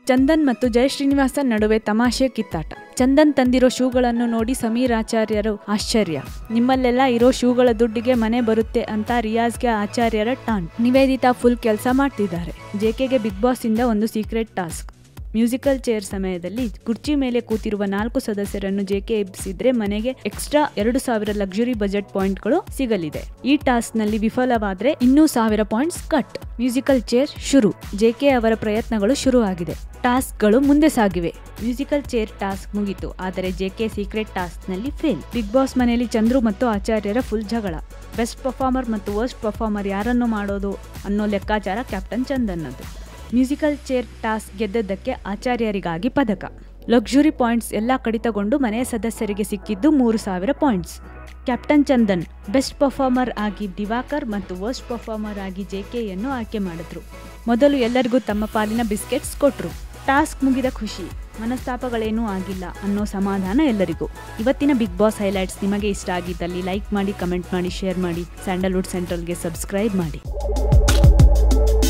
ಚಂದನ್ ಮತ್ತು ಜಯ ಶ್ರೀನಿವಾಸನ್ ನಡುವೆ ತಮಾಷೆ ಕಿತ್ತಾಟ ಚಂದನ್ ತಂದಿರೋ ಶೂಗಳನ್ನು ನೋಡಿ ಸಮೀರ್ ಆಚಾರ್ಯರು ಆಶ್ಚರ್ಯ ನಿಮ್ಮಲ್ಲೆಲ್ಲ ಇರೋ ಶೂಗಳ ದುಡ್ಡಿಗೆ ಮನೆ ಬರುತ್ತೆ ಅಂತ ರಿಯಾಜ್ಗೆ ಆಚಾರ್ಯರ ಟಾನ್ ನಿವೇದಿತಾ ಫುಲ್ ಕೆಲಸ ಮಾಡ್ತಿದ್ದಾರೆ ಜೆಕೆಗೆ ಬಿಗ್ ಬಾಸ್ ಇಂದ ಒಂದು ಸೀಕ್ರೆಟ್ ಟಾಸ್ಕ್ ಮ್ಯೂಸಿಕಲ್ ಚೇರ್ ಸಮಯದಲ್ಲಿ ಕುರ್ಚಿ ಮೇಲೆ ಕೂತಿರುವ ನಾಲ್ಕು ಸದಸ್ಯರನ್ನು ಜೆಕೆ ಎಬ್ಬಿಸಿದ್ರೆ ಮನೆಗೆ ಎಕ್ಸ್ಟ್ರಾ ಎರಡು ಸಾವಿರ ಲಕ್ಸುರಿ ಬಜೆಟ್ ಪಾಯಿಂಟ್ಗಳು ಸಿಗಲಿದೆ ಈ ಟಾಸ್ಕ್ ನಲ್ಲಿ ವಿಫಲವಾದ್ರೆ ಇನ್ನೂ ಸಾವಿರ ಪಾಯಿಂಟ್ಸ್ ಕಟ್ ಮ್ಯೂಸಿಕಲ್ ಚೇರ್ ಶುರು ಜೆಕೆ ಅವರ ಪ್ರಯತ್ನಗಳು ಶುರು ಆಗಿದೆ ಟಾಸ್ಕ್ಗಳು ಮುಂದೆ ಸಾಗಿವೆ ಮ್ಯೂಸಿಕಲ್ ಚೇರ್ ಟಾಸ್ಕ್ ಮುಗಿತು ಆದರೆ ಜೆಕೆ ಸೀಕ್ರೆಟ್ ಟಾಸ್ಕ್ ನಲ್ಲಿ ಫೇಲ್ ಬಿಗ್ ಬಾಸ್ ಮನೆಯಲ್ಲಿ ಚಂದ್ರು ಮತ್ತು ಆಚಾರ್ಯರ ಫುಲ್ ಜಗಳ ಬೆಸ್ಟ್ ಪರ್ಫಾರ್ಮರ್ ಮತ್ತು ವರ್ಸ್ಟ್ ಪರ್ಫಾರ್ಮರ್ ಯಾರನ್ನು ಮಾಡೋದು ಅನ್ನೋ ಲೆಕ್ಕಾಚಾರ ಕ್ಯಾಪ್ಟನ್ ಚಂದನ್ನದು ಮ್ಯೂಸಿಕಲ್ ಚೇರ್ ಟಾಸ್ಕ್ ಗೆದ್ದದ್ದಕ್ಕೆ ಆಚಾರ್ಯರಿಗಾಗಿ ಪದಕ ಲಕ್ಸುರಿ ಪಾಯಿಂಟ್ಸ್ ಎಲ್ಲ ಕಡಿತಗೊಂಡು ಮನೆಯ ಸದಸ್ಯರಿಗೆ ಸಿಕ್ಕಿದ್ದು ಮೂರು ಸಾವಿರ points captain Chandan best performer ಆಗಿ ದಿವಾಕರ್ ಮತ್ತು ವರ್ಸ್ಟ್ ಪರ್ಫಾರ್ಮರ್ ಆಗಿ ಜೆಕೆಯನ್ನು ಆಯ್ಕೆ ಮಾಡಿದ್ರು ಮೊದಲು ಎಲ್ಲರಿಗೂ ತಮ್ಮ ಪಾಲಿನ ಬಿಸ್ಕೆಟ್ಸ್ ಕೊಟ್ರು ಟಾಸ್ಕ್ ಮುಗಿದ ಖುಷಿ ಮನಸ್ತಾಪಗಳೇನೂ ಆಗಿಲ್ಲ ಅನ್ನೋ ಸಮಾಧಾನ ಎಲ್ಲರಿಗೂ ಇವತ್ತಿನ ಬಿಗ್ ಬಾಸ್ ಹೈಲೈಟ್ಸ್ ನಿಮಗೆ ಇಷ್ಟ ಆಗಿದ್ದಲ್ಲಿ ಲೈಕ್ ಮಾಡಿ ಕಮೆಂಟ್ ಮಾಡಿ ಶೇರ್ ಮಾಡಿ ಸ್ಯಾಂಡಲ್ವುಡ್ ಸೆಂಟ್ರಲ್ಗೆ ಸಬ್ಸ್ಕ್ರೈಬ್ ಮಾಡಿ